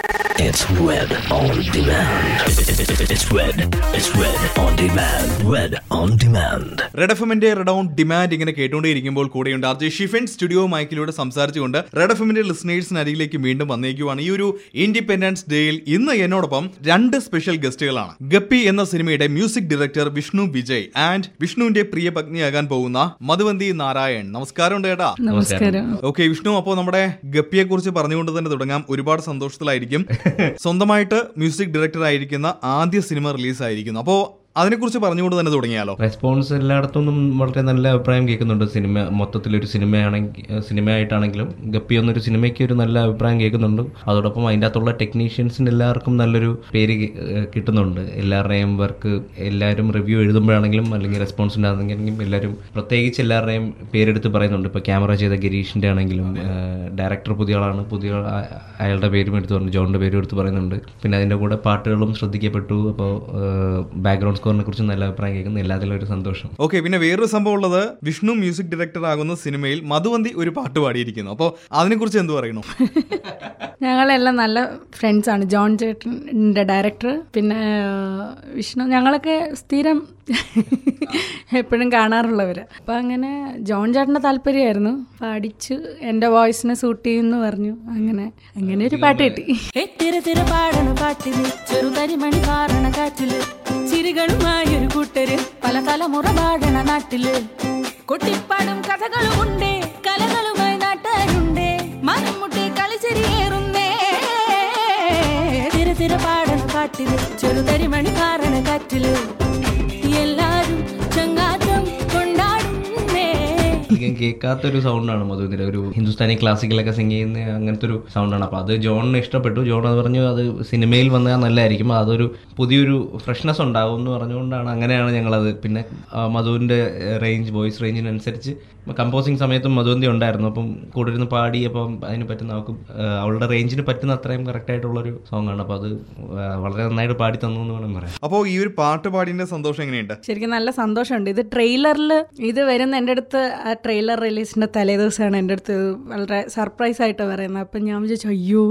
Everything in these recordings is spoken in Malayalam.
It's Red on Demand. It's Red. It's Red on Demand. Red on Demand. Red F എമ്മിന്റെ റെഡ് ഓൺ ഡിമാൻഡ് ഇങ്ങനെ കേട്ടുകൊണ്ടേയിരിക്കുമ്പോൾ കൂടെയുണ്ട് ആർ ജെ ഷിഫിൻ സ്റ്റുഡിയോ മൈക്കിലൂടെ സംസാരിച്ചുകൊണ്ട് റെഡ് എഫ് എമ്മിന്റെ ലിസണേഴ്സിന് അരികിലേക്ക് വീണ്ടും വന്നേക്കുവാണ് ഈ ഒരു ഇൻഡിപെൻഡൻസ് ഡേയിൽ ഇന്ന് എന്നോടൊപ്പം രണ്ട് സ്പെഷ്യൽ ഗസ്റ്റുകളാണ് ഗപ്പി എന്ന സിനിമയുടെ music director Vishnu Vijay and വിഷ്ണുവിന്റെ പ്രിയ പത്നിയാകാൻ പോകുന്ന മധുവന്തി നാരായൺ നമസ്കാരം ചേട്ടാ നമസ്കാരം ഓക്കെ വിഷ്ണു അപ്പോൾ നമ്മുടെ ഗപ്പിയെ കുറിച്ച് പറഞ്ഞുകൊണ്ട് തന്നെ തുടങ്ങാം ഒരുപാട് സന്തോഷത്തിലായിരിക്കും സ്വന്തമായിട്ട് മ്യൂസിക് ഡയറക്ടർ ആയിരിക്കുന്ന ആദ്യ സിനിമ റിലീസ് ആയിരിക്കുന്നു അപ്പോൾ അതിനെക്കുറിച്ച് പറഞ്ഞുകൊണ്ട് തന്നെ തുടങ്ങിയാലോ റെസ്പോൺസ് എല്ലായിടത്തുനിന്നും വളരെ നല്ല അഭിപ്രായം കേൾക്കുന്നുണ്ട് സിനിമ മൊത്തത്തിലൊരു സിനിമയാണെങ്കിൽ സിനിമയായിട്ടാണെങ്കിലും ഗപ്പി എന്നൊരു സിനിമയ്ക്ക് ഒരു നല്ല അഭിപ്രായം കേൾക്കുന്നുണ്ട് അതോടൊപ്പം അതിൻ്റെ അകത്തുള്ള ടെക്നീഷ്യൻസിന് എല്ലാവർക്കും നല്ലൊരു പേര് കി- ഏഹ് കിട്ടുന്നുണ്ട് എല്ലാവരുടെയും വർക്ക് എല്ലാവരും റിവ്യൂ എഴുതുമ്പോഴാണെങ്കിലും അല്ലെങ്കിൽ റെസ്പോൺസിൻ്റെ ആണെങ്കിലും എല്ലാവരും പ്രത്യേകിച്ച് എല്ലാവരുടെയും പേരെടുത്ത് പറയുന്നുണ്ട് ഇപ്പോൾ ക്യാമറ ചെയ്ത ഗിരീഷിൻ്റെ ആണെങ്കിലും ഡയറക്ടർ പുതിയ ആളാണ് പുതിയ ആൾ- ആ- അയാളുടെ പേരും എടുത്ത് പറഞ്ഞു ജോണിൻ്റെ പേരും എടുത്ത് പറയുന്നുണ്ട് പിന്നെ അതിൻ്റെ കൂടെ പാട്ടുകളും ശ്രദ്ധിക്കപ്പെട്ടു അപ്പോൾ ബാക്ക്ഗ്രൗണ്ട് സ്കോറിനെ കുറിച്ച് നല്ല അഭിപ്രായം കേൾക്കുന്നു എല്ലാത്തിലും ഒരു സന്തോഷം ഓക്കെ പിന്നെ വേറൊരു സംഭവം ഉള്ളത് വിഷ്ണു മ്യൂസിക് ഡയറക്ടർ ആകുന്ന സിനിമയിൽ മധുവന്തി ഒരു പാട്ട് പാടിയിരിക്കുന്നു അപ്പോൾ അതിനെക്കുറിച്ച് എന്ത് പറയുന്നു ഞങ്ങളെല്ലാം നല്ല ഫ്രണ്ട്സാണ് ജോൺ ചേട്ടൻ്റെ ഡയറക്ടർ പിന്നെ ആ, വിഷ്ണു ഞങ്ങളൊക്കെ സ്ഥിരം എപ്പോഴും കാണാറുള്ളവർ അപ്പം അങ്ങനെ ജോൺ ചേട്ടൻ്റെ താല്പര്യമായിരുന്നു പാടിച്ചു എൻ്റെ വോയിസിനെ സൂട്ട് ചെയ്യുമെന്ന് പറഞ്ഞു അങ്ങനെ അങ്ങനെ ഒരു പാട്ട് കിട്ടി എത്തിര തിര പാടണ പാട്ടില് ചെറുതരിമണി കാരണ കാറ്റില് ചിരികളുമായൊരു കൂട്ടര് പല തലമുറ പാടണ നാട്ടില് കൊട്ടിപ്പാടും കഥകളുമുണ്ടേ കലകളുമായി നാട്ടുകാരുണ്ടേ മനം മുട്ടി കളിച്ചിരിയേറുന്നേ തിര തിര പാടണ പാട്ടില് ചെറുതരിമണി കാരണ കാറ്റില് എല്ലാരും ചങ്ങാത്തം കൊണ്ടാടുന്നേ അധികം കേൾക്കാത്തൊരു സൗണ്ടാണ് മധുവിൻ്റെ ഒരു ഹിന്ദുസ്ഥാനി ക്ലാസിക്കലൊക്കെ സിംഗ് ചെയ്യുന്ന അങ്ങനത്തെ ഒരു സൗണ്ടാണ് അപ്പോൾ അത് ജോണിന് ഇഷ്ടപ്പെട്ടു ജോൺ അത് പറഞ്ഞു അത് സിനിമയിൽ വന്നാൽ നല്ലതായിരിക്കും അതൊരു പുതിയൊരു ഫ്രഷ്നെസ് ഉണ്ടാകും എന്ന് പറഞ്ഞുകൊണ്ടാണ് അങ്ങനെയാണ് ഞങ്ങളത് പിന്നെ ആ, മധുവിൻ്റെ റേഞ്ച് വോയിസ് റേഞ്ചിനനുസരിച്ച് കമ്പോസിങ് സമയത്തും മധുവന്തി ഉണ്ടായിരുന്നു അപ്പം കൂടെ ഇരുന്ന് പാടി അപ്പം അതിന് പറ്റുന്ന അവൾക്ക് ആ, അവളുടെ റേഞ്ചിന് പറ്റുന്ന അത്രയും കറക്റ്റ് ആയിട്ടുള്ളൊരു സോങ്ങാണ് അപ്പോൾ അത് ആ, വളരെ നന്നായിട്ട് പാടി തന്നു എന്ന് വേണം പറയാം അപ്പോൾ ഈ ഒരു പാട്ട് പാടിന്റെ സന്തോഷം എങ്ങനെയുണ്ട് ശരിക്കും നല്ല സന്തോഷമുണ്ട് ഇത് ട്രെയിലറിൽ ഇത് വരുന്ന എൻ്റെ അടുത്ത് ആ ട്രെയിലർ റിലീസിൻ്റെ തലേദിവസമാണ് എൻ്റെ അടുത്ത് ഇത് വളരെ സർപ്രൈസ് ആയിട്ട് പറയുന്നത് അപ്പം ഞാൻ വിചാരിച്ചു അയ്യോ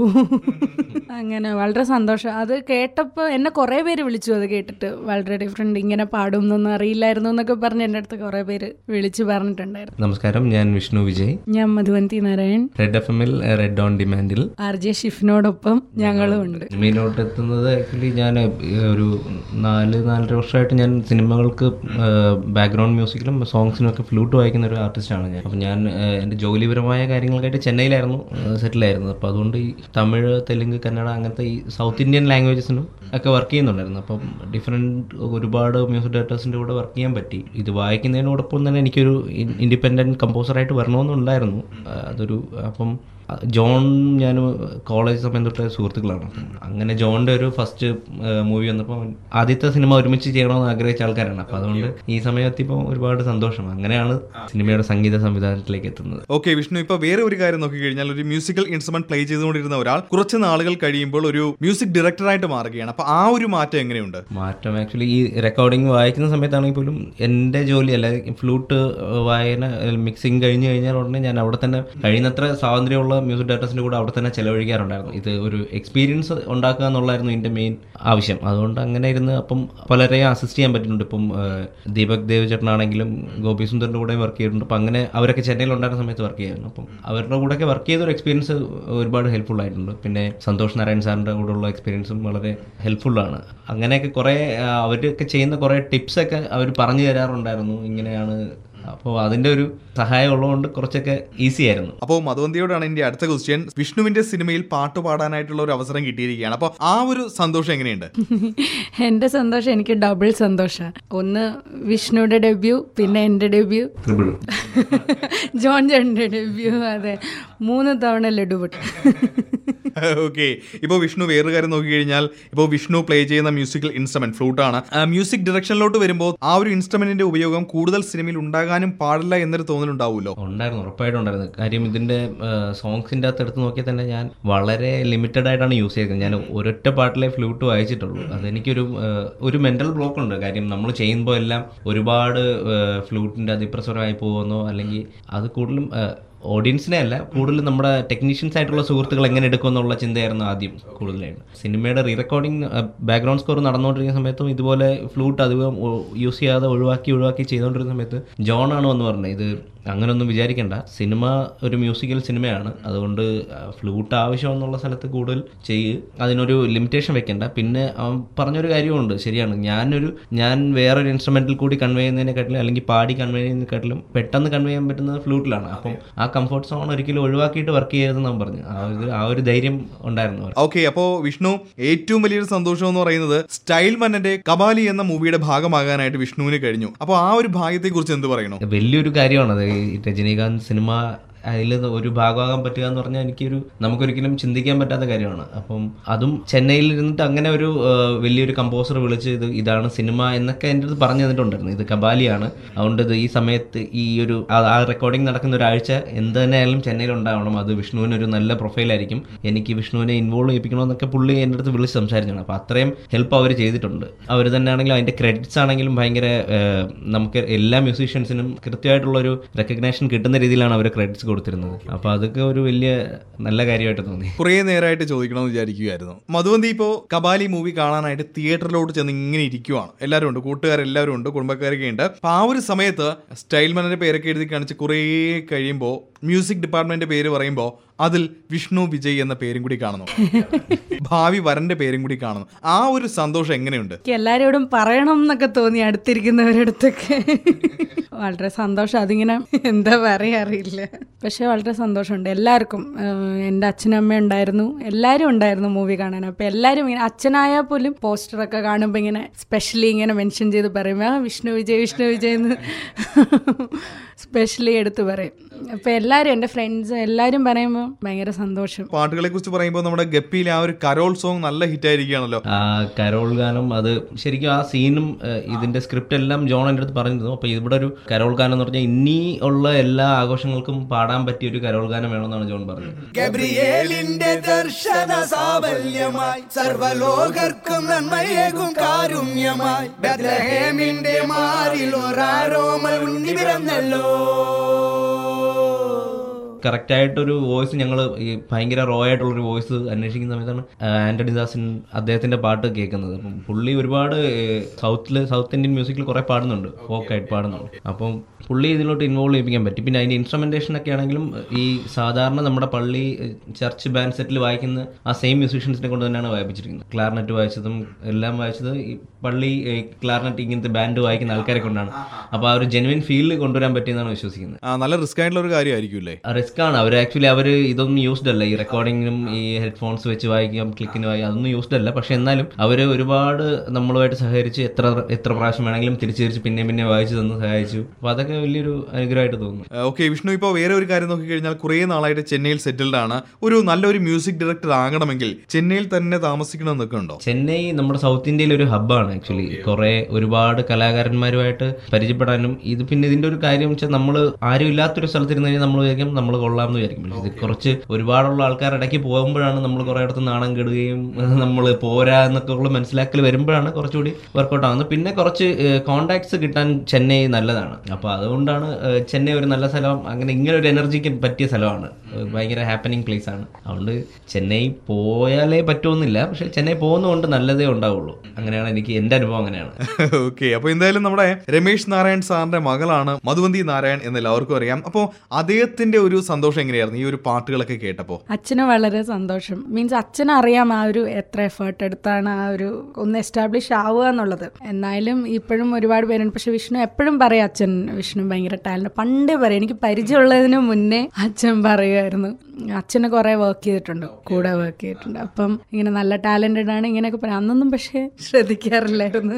അങ്ങനെ വളരെ സന്തോഷം അത് കേട്ടപ്പോൾ എന്നെ കുറേ പേര് വിളിച്ചു അത് കേട്ടിട്ട് വളരെ ഡിഫറെൻ്റ് ഇങ്ങനെ പാടും എന്നൊന്നും അറിയില്ലായിരുന്നു എന്നൊക്കെ പറഞ്ഞ് എൻ്റെ അടുത്ത് കുറേ പേര് വിളിച്ച് പറഞ്ഞിട്ടുണ്ടായിരുന്നു നമസ്കാരം ഞാൻ വിഷ്ണു വിജയ് ഞാൻ മധുവന്തി നാരായൺ റെഡ് എഫ് എമ്മിൽ റെഡ് ഓൺ ഡിമാൻഡിൽ ആർ ജെ ഷിഫിനോടൊപ്പം ഞങ്ങളും ഉണ്ട് സിനിമയിലോട്ട് എത്തുന്നത് ആക്ച്വലി ഞാൻ ഒരു നാല് നാലര വർഷമായിട്ട് ഞാൻ സിനിമകൾക്ക് ബാക്ക്ഗ്രൗണ്ട് മ്യൂസിക്കിലും സോങ്സിനും ഒക്കെ ഫ്ലൂട്ട് വായിക്കുന്ന ഒരു ആർട്ടിസ്റ്റാണ് ഞാൻ അപ്പം ഞാൻ ഏഹ്, എൻ്റെ ജോലിപരമായ കാര്യങ്ങൾക്കായിട്ട് ചെന്നൈയിലായിരുന്നു സെറ്റിലായിരുന്നത് അപ്പോൾ അതുകൊണ്ട് ഈ തമിഴ് തെലുങ്ക് കന്നഡ അങ്ങനത്തെ ഈ സൗത്ത് ഇന്ത്യൻ ലാംഗ്വേജസിനും ഒക്കെ വർക്ക് ചെയ്യുന്നുണ്ടായിരുന്നു അപ്പം ഡിഫറെൻറ്റ് ഒരുപാട് മ്യൂസിക് ഡയറക്ടേഴ്സിൻ്റെ കൂടെ വർക്ക് ചെയ്യാൻ പറ്റി ഇത് വായിക്കുന്നതിനോടൊപ്പം തന്നെ എനിക്കൊരു ഇൻഡിപെൻഡൻറ്റ് കമ്പോസറായിട്ട് വരണമെന്നുണ്ടായിരുന്നു ആ, അതൊരു അപ്പം ജോൺ ഞാൻ കോളേജ് സമയം തൊട്ട് സുഹൃത്തുക്കളാണ് അപ്പം അങ്ങനെ ജോണിൻ്റെ ഒരു ഫസ്റ്റ് മൂവി വന്നപ്പോൾ ആദ്യത്തെ സിനിമ ഒരുമിച്ച് ചെയ്യണമെന്ന് ആഗ്രഹിച്ച ആൾക്കാരാണ് അപ്പോൾ അതുകൊണ്ട് ഈ സമയത്തിപ്പോൾ ഒരുപാട് സന്തോഷം അങ്ങനെയാണ് സിനിമയുടെ സംഗീത സംവിധാനത്തിലേക്ക് എത്തുന്നത് ഓക്കെ വിഷ്ണു ഇപ്പൊ വേറെ ഒരു കാര്യം നോക്കി കഴിഞ്ഞാൽ ഒരു മ്യൂസിക്കൽ ഇൻസ്ട്രുമെന്റ് പ്ലേ ചെയ്തുകൊണ്ടിരുന്ന ഒരാൾ കുറച്ച് നാളുകൾ കഴിയുമ്പോൾ ഒരു മ്യൂസിക് ഡയറക്ടറായിട്ട് മാറുകയാണ് അപ്പൊ ആ ഒരു മാറ്റം എങ്ങനെയുണ്ട് മാറ്റം ആക്ച്വലി ഈ റെക്കോർഡിംഗ് വായിക്കുന്ന സമയത്താണെങ്കിൽ പോലും എൻ്റെ ജോലിയല്ല ഫ്ലൂട്ട് വായന മിക്സിങ് കഴിഞ്ഞ് കഴിഞ്ഞാൽ ഉടനെ ഞാൻ അവിടെ തന്നെ കഴിയുന്നത്ര സ്വാതന്ത്ര്യമുള്ള മ്യൂസിക് ഡയറക്ടേഴ്സിൻ്റെ കൂടെ അവിടെ തന്നെ ചെലവഴിക്കാറുണ്ടായിരുന്നു ഇത് ഒരു എക്സ്പീരിയൻസ് ഉണ്ടാക്കുക എന്നുള്ളായിരുന്നു എൻ്റെ മെയിൻ ആവശ്യം അതുകൊണ്ട് അങ്ങനെ ഇരുന്ന് അപ്പം പലരെയും അസിസ്റ്റ് ചെയ്യാൻ പറ്റുന്നുണ്ട് ഇപ്പം ആ, ദീപക് ദേവ് ചേട്ടനാണെങ്കിലും ഗോപി സുന്ദറിൻ്റെ കൂടെ വർക്ക് ചെയ്തിട്ടുണ്ട് അപ്പം അങ്ങനെ അവരൊക്കെ ചെന്നൈയിൽ ഉണ്ടായിരുന്ന സമയത്ത് വർക്ക് ചെയ്യായിരുന്നു അപ്പം അവരുടെ കൂടെയൊക്കെ വർക്ക് ചെയ്ത ഒരു എക്സ്പീരിയൻസ് ഒരുപാട് ഹെൽപ്ഫുൾ ആയിട്ടുണ്ട് പിന്നെ സന്തോഷ് നാരായൺ സാറിൻ്റെ കൂടെയുള്ള എക്സ്പീരിയൻസും വളരെ ഹെൽപ്ഫുള്ളാണ് അങ്ങനെയൊക്കെ കുറേ ആ, അവരൊക്കെ ചെയ്യുന്ന കുറേ ടിപ്സൊക്കെ അവർ പറഞ്ഞു തരാറുണ്ടായിരുന്നു ഇങ്ങനെയാണ് അപ്പോൾ അതിൻ്റെ ഒരു സഹായം ഉള്ളതുകൊണ്ട് കുറച്ചൊക്കെ ഈസി ആയിരുന്നു അപ്പോൾ മധുവന്തിയോടാണ് എന്റെ അടുത്ത ക്വസ്റ്റ്യൻ വിഷ്ണുവിന്റെ സിനിമയിൽ പാട്ട് പാടാനായിട്ടുള്ള ഒരു അവസരം കിട്ടിയിരിക്കുകയാണ് അപ്പോൾ ആ ഒരു സന്തോഷം എങ്ങനെയുണ്ട് എൻ്റെ സന്തോഷം എനിക്ക് ഡബിൾ സന്തോഷമാണ് ഒന്ന് വിഷ്ണുയുടെ ഡെബ്യൂ പിന്നെ എൻ്റെ ഡെബ്യൂ ട്രിപ്പിൾ ജോൺ ജോണിൻ്റെ ഡെബ്യൂ അതെ മൂന്ന് തവണ ലഡു പൊട്ടി ഓക്കെ ഇപ്പോൾ വിഷ്ണു വേറൊരു കാര്യം നോക്കി കഴിഞ്ഞാൽ ഇപ്പോൾ വിഷ്ണു പ്ലേ ചെയ്യുന്ന മ്യൂസിക്കൽ ഇൻസ്ട്രുമെന്റ് ഫ്ലൂട്ടാണ് മ്യൂസിക് ഡയറക്ഷനിലോട്ട് വരുമ്പോൾ ആ ഒരു ഇൻസ്ട്രുമെന്റിന്റെ ഉപയോഗം കൂടുതൽ സിനിമയിൽ ഉണ്ടാകാനും പാടില്ല എന്നൊരു തോന്നലുണ്ടാവുമല്ലോ ഉണ്ടായിരുന്നു ഉറപ്പായിട്ടും ഉണ്ടായിരുന്നു കാര്യം ഇതിൻ്റെ സോങ്സിൻ്റെ അകത്ത് എടുത്ത് നോക്കിയാൽ തന്നെ ഞാൻ വളരെ ലിമിറ്റഡ് ആയിട്ടാണ് യൂസ് ചെയ്തത് ഞാൻ ഒരൊറ്റ പാട്ടിലെ ഫ്ലൂട്ട് വായിച്ചിട്ടുള്ളൂ അതെനിക്കൊരു ആ, ഒരു മെൻ്റൽ ബ്ലോക്ക് ഉണ്ട് കാര്യം നമ്മൾ ചെയ്യുമ്പോൾ എല്ലാം ഒരുപാട് ഫ്ലൂട്ടിൻ്റെ അതിപ്രസരമായി പോകുന്നോ അല്ലെങ്കിൽ അത് കൂടുതലും ആ, ഓഡിയൻസിനെ അല്ല കൂടുതൽ നമ്മുടെ ടെക്നീഷ്യൻസ് ആയിട്ടുള്ള സുഹൃത്തുക്കൾ എങ്ങനെ എടുക്കുമെന്നുള്ള ചിന്തയായിരുന്നു ആദ്യം കൂടുതലായിട്ട് സിനിമയുടെ റീ റെക്കോർഡിംഗ് ബാക്ക്ഗ്രൗണ്ട് സ്കോർ നടന്നുകൊണ്ടിരിക്കുന്ന സമയത്തും ഇതുപോലെ ഫ്ലൂട്ട് അധികം യൂസ് ചെയ്യാതെ ഒഴിവാക്കി ഒഴിവാക്കി ചെയ്തുകൊണ്ടിരുന്ന സമയത്ത് ജോൺ ആണ് എന്ന് പറഞ്ഞത് ഇത് അങ്ങനെയൊന്നും വിചാരിക്കേണ്ട സിനിമ ഒരു മ്യൂസിക്കൽ സിനിമയാണ് അതുകൊണ്ട് ഫ്ലൂട്ട് ആവശ്യമെന്നുള്ള സ്ഥലത്ത് കൂടുതൽ ചെയ്യ് അതിനൊരു ലിമിറ്റേഷൻ വെക്കണ്ട പിന്നെ അവൻ പറഞ്ഞൊരു കാര്യമുണ്ട് ശരിയാണ് ഞാനൊരു ഞാൻ വേറൊരു ഇൻസ്ട്രുമെന്റിൽ കൂടി കൺവേ ചെയ്യുന്നതിനെക്കാട്ടിലും അല്ലെങ്കിൽ പാടി കൺവേ ചെയ്യുന്നതിനെക്കാട്ടിലും പെട്ടെന്ന് കൺവേ ചെയ്യാൻ പറ്റുന്നത് ഫ്ലൂട്ടിലാണ് അപ്പം ആ കംഫർട്ട് സോൺ ഒരിക്കലും ഒഴിവാക്കിയിട്ട് വർക്ക് ചെയ്യരുതെന്ന് അവൻ പറഞ്ഞു ആ ഒരു ആ ഒരു ധൈര്യം ഉണ്ടായിരുന്നു അവർക്ക്. ഓക്കെ അപ്പോ വിഷ്ണു ഏറ്റവും വലിയൊരു സന്തോഷം എന്ന് പറയുന്നത് സ്റ്റൈൽ മന്നന്റെ കബാലി എന്ന മൂവിയുടെ ഭാഗമാകാനായിട്ട് വിഷ്ണുവിന് കഴിഞ്ഞു അപ്പോൾ ആ ഒരു ഭാഗ്യത്തെ കുറിച്ച് എന്ത് പറയണു വലിയൊരു കാര്യമാണത് ഈ രജനീകാന്ത് സിനിമ അതിൽ ഒരു ഭാഗമാകാൻ പറ്റുക എന്ന് പറഞ്ഞാൽ എനിക്കൊരു നമുക്കൊരിക്കലും ചിന്തിക്കാൻ പറ്റാത്ത കാര്യമാണ് അപ്പം അതും ചെന്നൈയിൽ ഇരുന്നിട്ട് അങ്ങനെ ഒരു ആ, വലിയൊരു കമ്പോസർ വിളിച്ച് ഇത് ഇതാണ് സിനിമ എന്നൊക്കെ എൻ്റെ അടുത്ത് പറഞ്ഞു തന്നിട്ടുണ്ടായിരുന്നു ഇത് കബാലിയാണ് അതുകൊണ്ട് ഇത് ഈ സമയത്ത് ഈ ഒരു ആ- ആ റെക്കോർഡിംഗ് നടക്കുന്ന ഒരാഴ്ച എന്ത് തന്നെയായാലും ചെന്നൈയിൽ ഉണ്ടാവണം അത് വിഷ്ണുവിന് ഒരു നല്ല പ്രൊഫൈലായിരിക്കും എനിക്ക് വിഷ്ണുവിനെ ഇൻവോൾവ് ചെയ്യിപ്പിക്കണമെന്നൊക്കെ പുള്ളി എൻ്റെ അടുത്ത് വിളിച്ച് സംസാരിച്ചാണ് അപ്പോൾ അത്രയും ഹെൽപ്പ് അവർ ചെയ്തിട്ടുണ്ട് അവർ തന്നെ ആണെങ്കിലും അതിൻ്റെ ക്രെഡിറ്റ്സ് ആണെങ്കിലും ഭയങ്കര ആ, നമുക്ക് എല്ലാ മ്യൂസീഷ്യൻസിനും കൃത്യമായിട്ടുള്ളൊരു റെക്കഗ്നേഷൻ കിട്ടുന്ന രീതിയിലാണ് അവർ ക്രെഡിറ്റ്സ് കൊടുത്തിരുന്നത് അപ്പോൾ അതൊക്കെ ഒരു വലിയ നല്ല കാര്യമായിട്ട് തോന്നി കുറേ നേരമായിട്ട് ചോദിക്കണമെന്ന് വിചാരിക്കുമായിരുന്നു മധുവന്തി ഇപ്പോൾ കബാലി മൂവി കാണാനായിട്ട് തിയേറ്ററിലോട്ട് ചെന്ന് ഇങ്ങനെ ഇരിക്കുവാണ് എല്ലാവരും ഉണ്ട് കൂട്ടുകാരെല്ലാവരും ഉണ്ട് കുടുംബക്കാരൊക്കെ ഉണ്ട് അപ്പൊ ആ ഒരു സമയത്ത് സ്റ്റൈൽമന്റെ പേരൊക്കെ എഴുതി കാണിച്ച് കുറേ കഴിയുമ്പോൾ മ്യൂസിക് ഡിപ്പാർട്ട്മെന്റ് പേര് പറയുമ്പോൾ അതിൽ വിഷ്ണു വിജയ് എന്ന പേരും കൂടി കാണുന്നു ഭാവി വരന്റെ പേരും കൂടി കാണുന്നു ആ ഒരു സന്തോഷം എങ്ങനെയുണ്ട് എനിക്ക് എല്ലാവരോടും പറയണം എന്നൊക്കെ തോന്നി അടുത്തിരിക്കുന്നവരടുത്തൊക്കെ വളരെ സന്തോഷം അതിങ്ങനെ എന്താ പറയാ അറിയില്ല പക്ഷെ വളരെ സന്തോഷമുണ്ട് എല്ലാവർക്കും ഏഹ് എൻ്റെ അച്ഛനും അമ്മയും ഉണ്ടായിരുന്നു എല്ലാവരും ഉണ്ടായിരുന്നു മൂവി കാണാൻ അപ്പോൾ എല്ലാവരും ഇങ്ങനെ അച്ഛനായാൽ പോലും പോസ്റ്ററൊക്കെ കാണുമ്പോൾ ഇങ്ങനെ സ്പെഷ്യലി ഇങ്ങനെ മെൻഷൻ ചെയ്ത് പറയും ആ വിഷ്ണു വിജയ് വിഷ്ണു വിജയ് എന്ന് സ്പെഷ്യലി എടുത്ത് പറയും അപ്പോൾ എല്ലാവരും എൻ്റെ ഫ്രണ്ട്സ് എല്ലാവരും പറയുമ്പോൾ ഭയങ്കര സന്തോഷം പാട്ടുകളെ കുറിച്ച് പറയുമ്പോൾ നമ്മുടെ ഗപ്പിയിലെ ആ ഒരു കരോൾ സോങ് നല്ല ഹിറ്റ് ആയിരിക്കുകയാണല്ലോ ആ കരോൾ ഗാനം അത് ശരിക്കും ആ സീനും ഏഹ്, ഇതിന്റെ സ്ക്രിപ്റ്റ് എല്ലാം ജോൺ എൻ്റെ അടുത്ത് പറഞ്ഞിരുന്നു അപ്പോൾ ഇവിടെ ഒരു കരോൾ ഗാനം എന്ന് പറഞ്ഞാൽ ഇനി ഉള്ള എല്ലാ ആഘോഷങ്ങൾക്കും പാടാൻ പറ്റിയ ഒരു കരോൾ ഗാനം വേണമെന്നാണ് ജോൺ പറഞ്ഞത് ഗബ്രിയേലിന്റെ ദർശന സാബല്യമായി സർവലോകർക്കും നന്മയേകും കാരുണ്യമായി ബദ്ലഹേമിന്റെ മാറിൽ ഒരാരോമൽ ഉണ്ണി പിറന്നല്ലോ കറക്റ്റ് ആയിട്ടൊരു വോയിസ് ഞങ്ങൾ ഈ ഭയങ്കര റോ ആയിട്ടുള്ളൊരു വോയിസ് അന്വേഷിക്കുന്ന സമയത്താണ് ആ, ആന്റണി ദാസൻ അദ്ദേഹത്തിന്റെ പാട്ട് കേൾക്കുന്നത് അപ്പം പുള്ളി ഒരുപാട് സൗത്തിൽ സൗത്ത് ഇന്ത്യൻ മ്യൂസിക്കിൽ കുറെ പാടുന്നുണ്ട് ഫോക്കായിട്ട് പാടുന്നുണ്ട് അപ്പം പുള്ളി ഇതിലോട്ട് ഇൻവോൾവ് ചെയ്യിപ്പിക്കാൻ പറ്റി പിന്നെ അതിന്റെ ഇൻസ്ട്രുമെന്റേഷൻ ഒക്കെ ആണെങ്കിലും ഈ സാധാരണ നമ്മുടെ പള്ളി ഏഹ്, ചർച്ച് ബാൻഡ് സെറ്റിൽ വായിക്കുന്ന ആ സെയിം മ്യൂസീഷ്യൻസിനെ കൊണ്ട് തന്നെയാണ് വായിപ്പിച്ചിരിക്കുന്നത് ക്ലാർനെറ്റ് വായിച്ചതും എല്ലാം വായിച്ചത് ഈ പള്ളി ക്ലാർനെറ്റ് ഇങ്ങനത്തെ ബാൻഡ് വായിക്കുന്ന ആൾക്കാരെ കൊണ്ടാണ് അപ്പോൾ ആ ഒരു ജെനുവിൻ ഫീലിൽ കൊണ്ടുവരാൻ പറ്റിയെന്നാണ് വിശ്വസിക്കുന്നത് ആ, നല്ല റിസ്ക് ആയിട്ടുള്ള ഒരു കാര്യമായിരിക്കും റിസ്ക് ആണ് അവർ ആക്ച്വലി അവർ ഇതൊന്നും യൂസ്ഡ് അല്ല ഈ റെക്കോർഡിങ്ങിനും ഈ ഹെഡ്ഫോൺസ് വെച്ച് വായിക്കാം ക്ലിക്കിന് വായിക്കാം അതൊന്നും യൂസ്ഡ് അല്ല പക്ഷെ എന്നാലും അവർ ഒരുപാട് നമ്മളുമായിട്ട് സഹകരിച്ച് എത്ര എത്ര പ്രാവശ്യം വേണമെങ്കിലും തിരിച്ച് തിരിച്ച് പിന്നെ പിന്നെ വായിച്ചു തന്ന് സഹായിച്ചു അപ്പോൾ അതൊക്കെ വലിയൊരു അനുഗ്രഹമായിട്ട് തോന്നുന്നു ഓക്കെ വിഷ്ണു ഇപ്പോൾ വേറെ ഒരു കാര്യം നോക്കിക്കഴിഞ്ഞാൽ കുറേ നാളായിട്ട് ചെന്നൈയിൽ സെറ്റിൽഡ് ആണ് ഒരു നല്ലൊരു മ്യൂസിക് ഡയറക്ടർ ആകണമെങ്കിൽ ചെന്നൈയിൽ തന്നെ താമസിക്കണമെന്നൊക്കെ ഉണ്ടോ ചെന്നൈ നമ്മുടെ സൗത്ത് ഇന്ത്യയിലെ ഒരു ഹബ്ബാണ് ആക്ച്വലി കുറെ ഒരുപാട് കലാകാരന്മാരുമായിട്ട് പരിചയപ്പെടാനും ഇത് പിന്നെ ഇതിന്റെ ഒരു കാര്യം വെച്ചാൽ നമ്മൾ ആരും ഇല്ലാത്തൊരു സ്ഥലത്തിരുന്ന് കഴിഞ്ഞാൽ നമ്മൾ വിചാരിക്കും നമ്മൾ കൊള്ളാം എന്ന് വിചാരിക്കും പക്ഷേ ഇത് കുറച്ച് ഒരുപാടുള്ള ആൾക്കാർ ഇടയ്ക്ക് പോകുമ്പോഴാണ് നമ്മൾ കുറെ ഇടത്ത് നാണം കെടുകയും നമ്മൾ പോരാ എന്നൊക്കെ ഉള്ള മനസ്സിലാക്കൽ വരുമ്പോഴാണ് കുറച്ചുകൂടി വർക്കൗട്ട് ആവുന്നത് പിന്നെ കുറച്ച് കോണ്ടാക്ട്സ് കിട്ടാൻ ചെന്നൈ നല്ലതാണ് അപ്പോൾ അതുകൊണ്ടാണ് ഏഹ്, ചെന്നൈ ഒരു നല്ല സ്ഥലം അങ്ങനെ ഇങ്ങനെ ഒരു എനർജിക്ക് പറ്റിയ സ്ഥലമാണ് ഏഹ്, ഭയങ്കര ഹാപ്പനിങ് പ്ലേസ് ആണ് അതുകൊണ്ട് ചെന്നൈ പോയാലേ പറ്റുമെന്നില്ല പക്ഷെ ചെന്നൈ പോകുന്നതുകൊണ്ട് നല്ലതേ ഉണ്ടാവുള്ളൂ അങ്ങനെയാണ് എനിക്ക് എൻ്റെ അനുഭവം അങ്ങനെയാണ് ഓക്കെ അപ്പൊ എന്തായാലും നമ്മുടെ രമേശ് നാരായൺ സാറിന്റെ മകളാണ് മധുവന്തി നാരായൺ എന്ന് എല്ലാവർക്കും അറിയാം അപ്പോൾ അദ്ദേഹത്തിന്റെ ഒരു സന്തോഷം എങ്ങനെയായിരുന്നു ഈ ഒരു പാട്ടുകളൊക്കെ കേട്ടപ്പോൾ അച്ഛന് വളരെ സന്തോഷം മീൻസ് അച്ഛന് അറിയാം ആ ഒരു എത്ര എഫേർട്ട് എടുത്താണ് ആ ഒരു ഒന്ന് എസ്റ്റാബ്ലിഷ് ആവുക എന്നുള്ളത് എന്നാലും ഇപ്പോഴും ഒരുപാട് പേരുണ്ട് പക്ഷെ വിഷ്ണു എപ്പോഴും പറയും അച്ഛൻ വിഷ്ണു ഭയങ്കര ടാലന്റ് പണ്ടേ പറയും എനിക്ക് പരിചയമുള്ളതിന് മുന്നേ അച്ഛൻ പറയുമായിരുന്നു അച്ഛനെ കുറെ വർക്ക് ചെയ്തിട്ടുണ്ട് കൂടെ വർക്ക് ചെയ്തിട്ടുണ്ട് അപ്പം ഇങ്ങനെ നല്ല ടാലന്റഡ് ആണ് ഇങ്ങനെയൊക്കെ പറയാം അന്നൊന്നും പക്ഷേ ശ്രദ്ധിക്കാറില്ലായിരുന്നു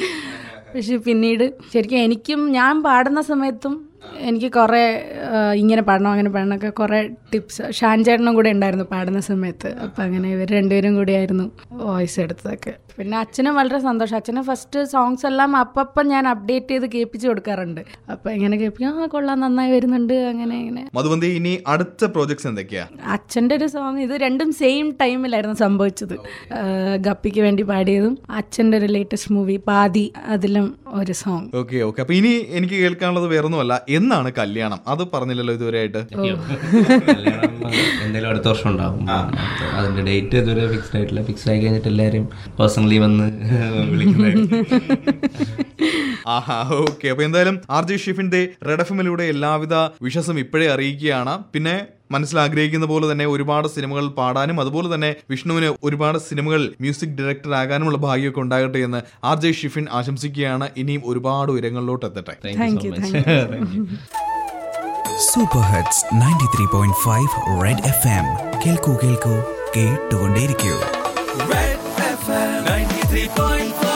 പക്ഷെ പിന്നീട് ശരിക്കും എനിക്കും ഞാൻ പാടുന്ന സമയത്തും എനിക്ക് കുറേ ആ, ഇങ്ങനെ പാടണം അങ്ങനെ പാടണം ഒക്കെ കുറേ ടിപ്സ് ഷാൻ ചേട്ടനും കൂടെ ഉണ്ടായിരുന്നു പാടുന്ന സമയത്ത് അപ്പം അങ്ങനെ ഇവർ രണ്ടുപേരും കൂടിയായിരുന്നു വോയിസ് എടുത്തതൊക്കെ പിന്നെ അച്ഛനും വളരെ സന്തോഷം അച്ഛന് ഫസ്റ്റ് സോങ്സ് എല്ലാം അപ്പം ഞാൻ അപ്ഡേറ്റ് ചെയ്ത് കേൾപ്പിച്ച് കൊടുക്കാറുണ്ട് അപ്പം ഇങ്ങനെ കേൾപ്പിക്കും ആ കൊള്ളാം നന്നായി വരുന്നുണ്ട് അങ്ങനെ ഇങ്ങനെ മധുവന്തി ഇനി അടുത്ത പ്രോജക്ട്സ് എന്തൊക്കെയാ അച്ഛൻ്റെ ഒരു സോങ് ഇത് രണ്ടും സെയിം ടൈമിലായിരുന്നു സംഭവിച്ചത് ആ, ഗപ്പിക്ക് വേണ്ടി പാടിയതും അച്ഛൻ്റെ ഒരു ലേറ്റസ്റ്റ് മൂവി പാതി അതിലും ഒരു സോങ് ഓക്കെ ഓക്കെ അപ്പൊ ഇനി എനിക്ക് കേൾക്കാനുള്ളത് വേറൊന്നുമല്ല എന്നാണ് കല്യാണം അത് പറഞ്ഞില്ലല്ലോ ഇതുവരെയായിട്ട് കല്യാണം എന്തായാലും അടുത്ത വർഷം ഉണ്ടാവും അതിന്റെ ഡേറ്റ് ഇതുവരെ ഫിക്സ്ഡ് ആയിട്ടില്ല ഫിക്സ് ആയി കഴിഞ്ഞിട്ട് എല്ലാവരും പേഴ്സണലി വന്ന് വിളിക്കുന്നതായിരിക്കും ആഹാ ഓക്കെ അപ്പൊ എന്തായാലും ആർ ജെ ഷിഫിന്റെ റെഡ് എഫ് എമ്മിലൂടെ എല്ലാവിധ വിശ്വസം ഇപ്പോഴേ അറിയിക്കുകയാണ് പിന്നെ മനസ്സിലാഗ്രഹിക്കുന്ന പോലെ തന്നെ ഒരുപാട് സിനിമകൾ പാടാനും അതുപോലെ തന്നെ വിഷ്ണുവിന് ഒരുപാട് സിനിമകൾ മ്യൂസിക് ഡയറക്ടർ ആകാനുമുള്ള ഭാഗ്യമൊക്കെ ഉണ്ടാകട്ടെ എന്ന് ആർ ജെ ഷിഫിൻ ആശംസിക്കുകയാണ് ഇനിയും ഒരുപാട് ഉയരങ്ങളിലോട്ട് എത്തട്ടെ thank you thank you super hits ninety three point five Red F M കേൾക്കൂ കേൾക്കൂ കേട്ടുകൊണ്ടേയിരിക്കൂ Red FM 93.5